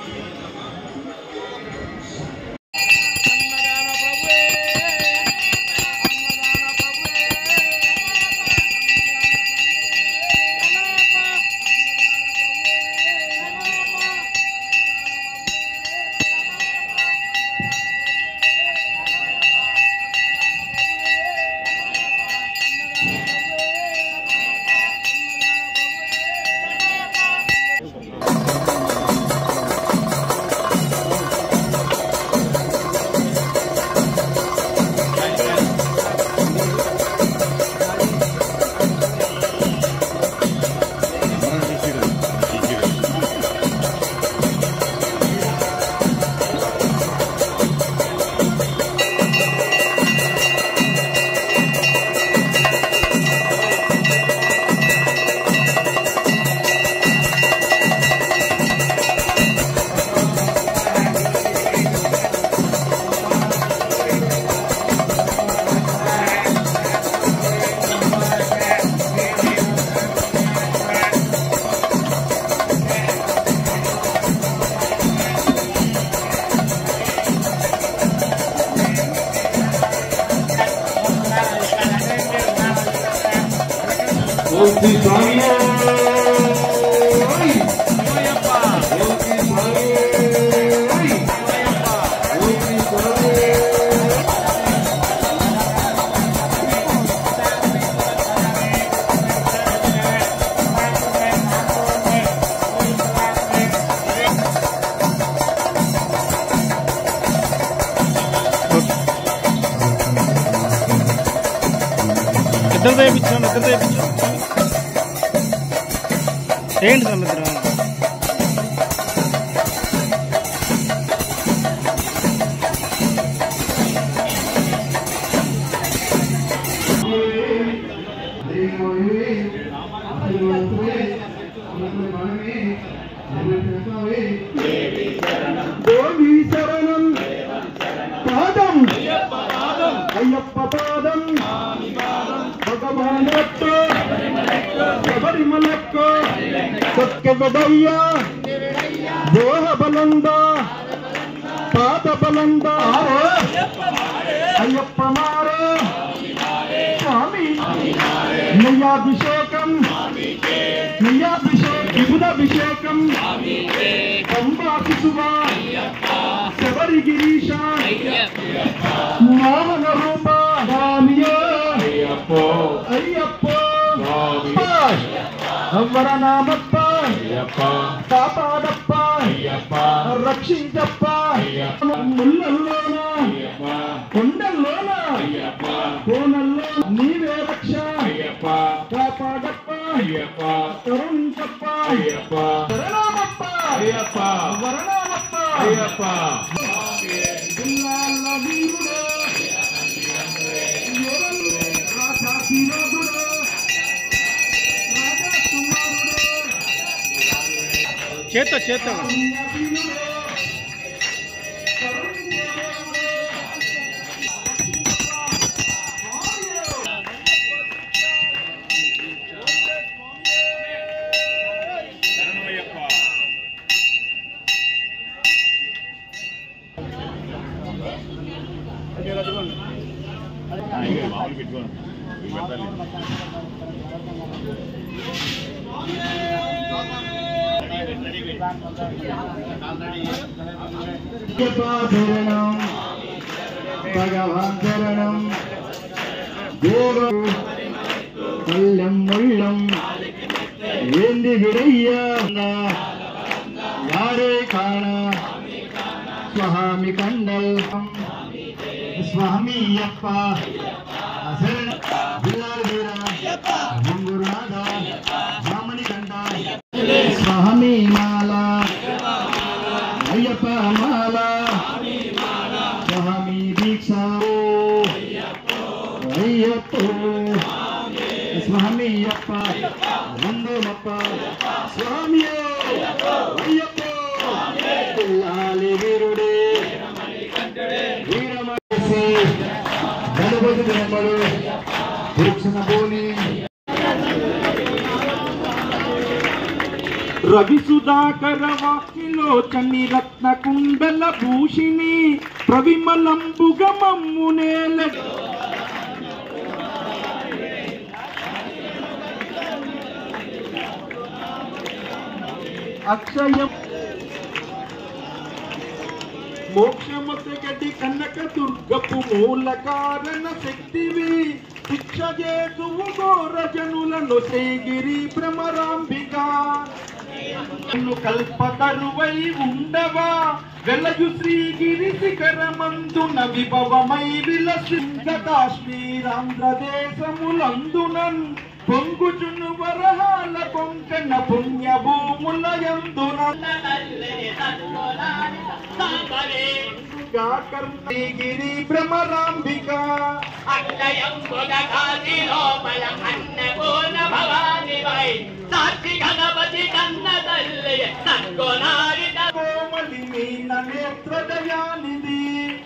ఓం శ్రీ స్వామి ఓం శ్రీ స్వామి ఓం శ్రీ స్వామి ఇద్దరు తెప్పించాం ఇద్దరు తెప్పించాం ఏంటి సముద్రం దేవి శరణం పాదం అయ్యప్ప పాదం భగవానట్టు శబరిమలక్కు సత్యవదయ్య దేహ బలంద పాద బలంద అయ్యప్ప మారు స్వామి నెయ్యాభిషేకం నెయ్యాభిషేకం విభుదాభిషేకం పంబా శిశువా శబరి గిరీశ మోహన రూప స్వామియో అయ్యప్ప అవ్వర నామప్ప కాపాడప్ప రక్షించప్ప ముళ్ళల్లోన కొండల్లోన కోనల్లో నీవే రక్ష కాపాడప్ప కరుణించప్ప శరణమప్ప వరణమప్ప జిల్లాల వీరుడు రాజాశీలోకుడు రాజకుమారుడు చేత్తో చేత్తో శరణం భగవాన్ శరణం దేవ కళ్ళం ముళ్ళం ఏంది విడయ్య యారే కాణ స్వామి కండల్ స్వామి అప్ప అసలు జిల్లాల వీర గురునాథ రామణి కండ స్వామి మాల అయ్యప్ప మాల స్వామి దీక్ష అయ్యప్ప స్వామి అప్ప వందమప్ప స్వామి అయ్యప్ప పిల్లాలి వీరుడే వీరమసి గణపతి బ్రహ్మడు దీక్షణ పోని రవి సుధాకర వాకిలోచని రత్న కుండల భూషిణి ప్రవిమలంబుగ మమ్ము నేల అక్షయం మోక్షమతగటి కనక దుర్గపు మూల కారణ శక్తివి శిక్ష చేతువు ఘోర జనులను శ్రీగిరి భ్రమరాంబిక నిన్ను కల్పతరువై ఉండవా వెలయు శ్రీగిరి శిఖరమందున విభవమై విలసింగ కాశ్మీరాంధ్రదేశములందునన్ పొంగుచును వరహాల కొంకణ పుణ్య భూములయందున గిరి భ్రమరాంబిక గణపతి కన్న తల్లి సత్కొనారిత కోమలి మీన నేత్ర దయానిధి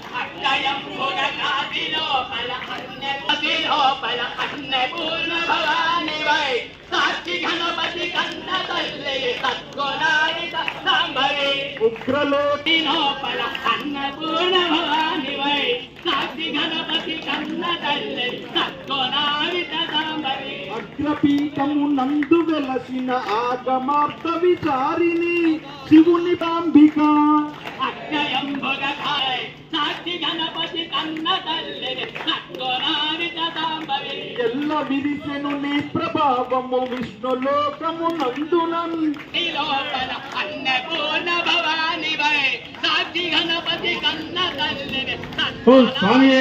గణపతి కన్న తల్లి సత్కొనారిత సాంబరి ఉగ్రలోటి లోపల అన్నపూర్ణ భవానివై సాక్షి గణపతి కన్న తల్లి సత్కొనారిత సాంబరి అగ్రపీఠము నందు వెలసిన ఆగమార్థ విచారిణి శివుని బాంబిక అక్షయం భోగకాయ్ సాక్షి గణపతి కన్న తల్లి సత్కొనారిత సాంబరి ఎల్ల విరిసెను నీ ప్రభావము విష్ణులోకము నందునం ఈ లోపల అన్నపూర్ణ భవానివై సాక్షి గణపతి కన్న తల్లి ఓ స్వామి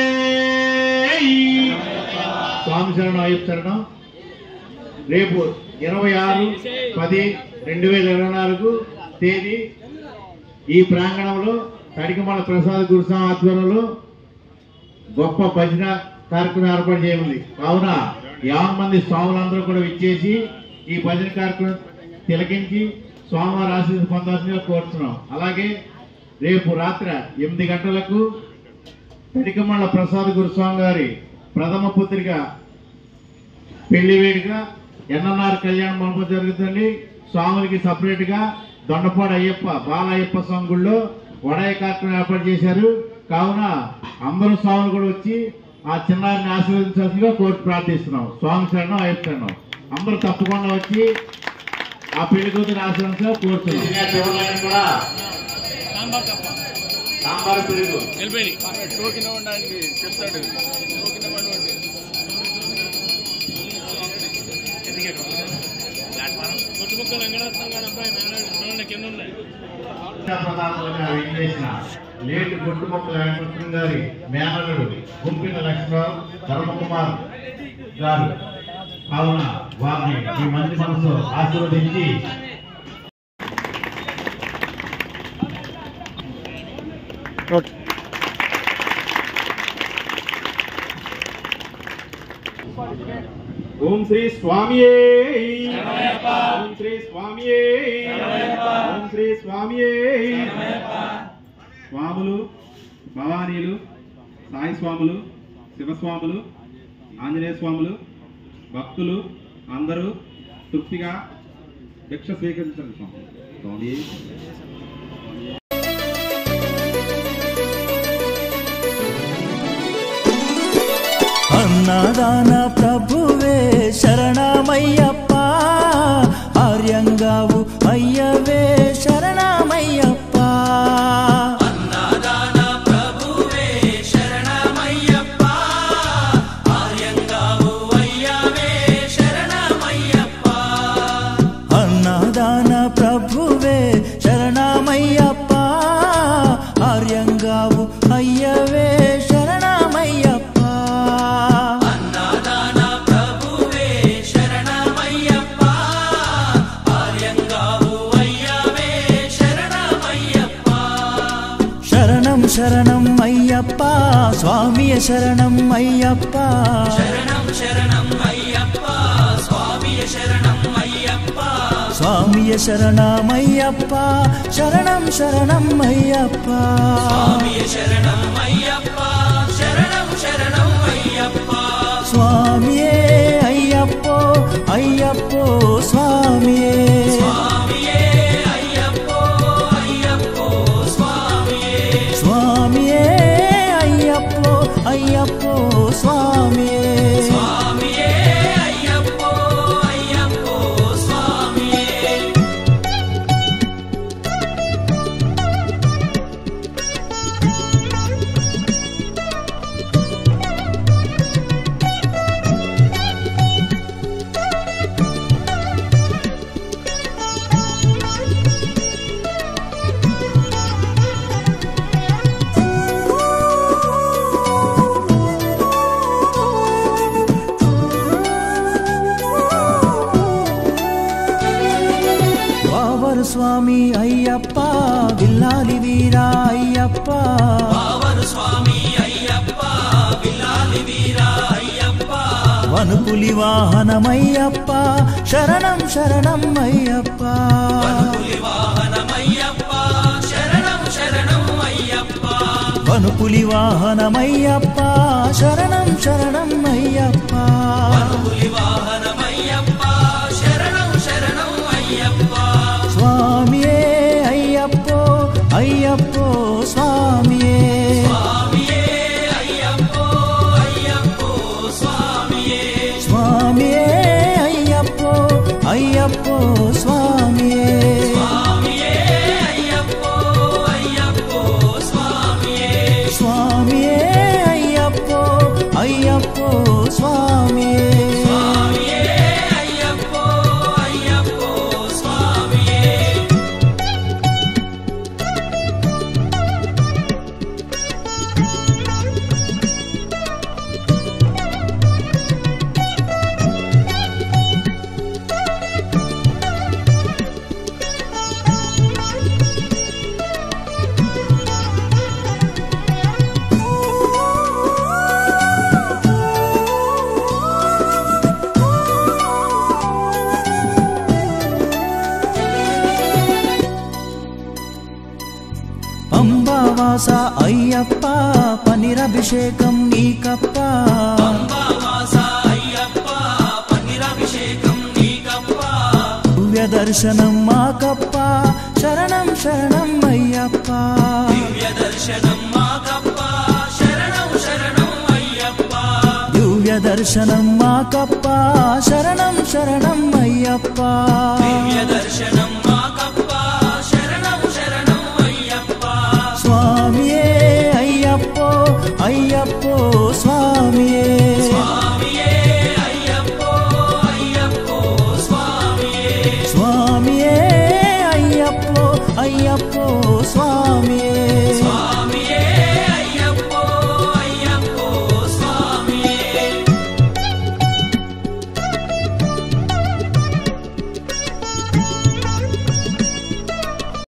స్వామి శరణం అయ్యప్ప శరణం రేపు ఇరవై ఆరు పది రెండు వేల ఇరవై నాలుగు తేదీ ఈ ప్రాంగణంలో తడికమల ప్రసాద్ గురుస్వామి ఆధ్వర్యంలో గొప్ప భజన కార్యక్రమం ఏర్పాటు చేయనుంది కావున యాభై మంది స్వాములందరూ కూడా విచ్చేసి ఈ భజన కార్యక్రమం తిలకించి స్వామివారి ఆశీస్సు పొందాల్సిందిగా కోరుతున్నాం అలాగే రేపు రాత్రి ఎనిమిది గంటలకు తడికమల్ల ప్రసాద్ గురుస్వామి గారి ప్రథమ పుత్రిక పెళ్లి వేడుక ఎన్ఎన్ఆర్ కళ్యాణ మండపం జరుగుతుంది స్వాములకి సపరేట్ గా దొండపాడు అయ్యప్ప బాల అయ్యప్ప స్వామి గుళ్ళో వడయ కార్యక్రమం ఏర్పాటు చేశారు కావున అందరూ స్వాములు కూడా వచ్చి ఆ చిన్నారిని ఆశీర్వదించాల్సిందిగా కోర్టు ప్రార్థిస్తున్నాం స్వామి శరణం అయ్యప్ప శరణం అందరూ తప్పకుండా వచ్చి ఆ పెళ్లి కూతురు ఆశీర్వదించాలి కోరుతున్నాం కూడా సాంబార్ పెరుగు వెళ్ళిపోయి టోకెన్ ఇవ్వడానికి చెప్తాడు టోకెన్ ఇవ్వండి చుట్టుపక్కల వెంకటరత్నం గారి అబ్బాయి నారాయణ చూడండి కింద ఉన్నాయి ప్రధానంగా వెంకటేశ్వర లేటి గుట్టుమొక్కల వెంకటరత్నం గారి మేనలుడు గుంపిన లక్ష్మణరావు ధర్మకుమార్ గారు కావున వారిని ఈ మంచి మనసు ఆశీర్వదించి ఓకే ఓం శ్రీ స్వామియే ఓం శ్రీ స్వామియే ఓం శ్రీ స్వామియే స్వాములు భవానీలు సాయి స్వాములు శివస్వాములు ఆంజనేయ స్వాములు భక్తులు అందరూ తృప్తిగా భిక్ష స్వీకరించండి స్వామి స్వామి అన్నదాన ప్రభువే శరణమయ్యప్ప ఆర్యంగావు అయ్యవే శరణమయ్యప్ప అన్నదాన ప్రభువే శరణమయ్యప్ప ఆర్యంగావు అయ్యవే శరణమయ్యప్ప శరణం శరణం అయ్యప్ప స్వామియ శరణం అయ్యప్ప స్వామియ శరణమయ్యప్ప శరణం శరణం అయ్యప్ప స్వామియే అయ్యప్పో అయ్యప్పో స్వామియే స్వామి అయ్యప్ప విల్లాలి వీరా అయ్యప్ప వనుపులి వాహనమయ్యప్ప శరణం శరణం అయ్యప్ప వనుపులి వాహనమయ్యప్ప శరణం శరణం అయ్యప్ప స్వామియే అయ్యప్పో అయ్యప్పో స్వామియే స్వామియే అయ్యప్పో అయ్యప్పో స్వామియే స్వామియే అయ్యప్పో అయ్యప్పో స్వామియే పంబావాస అయ్యప్ప పనిరభిషేకం నీకప్ప దివ్య దర్శనం మాకప్ప శరణం శరణం అయ్యప్ప దివ్య దర్శనం మాకప్ప శరణం శరణం అయ్యప్ప స్వామియే అయ్యప్పో అయ్యప్పో స్వామియే స్వామియే అయ్యప్పో అయ్యప్పో స్వామియే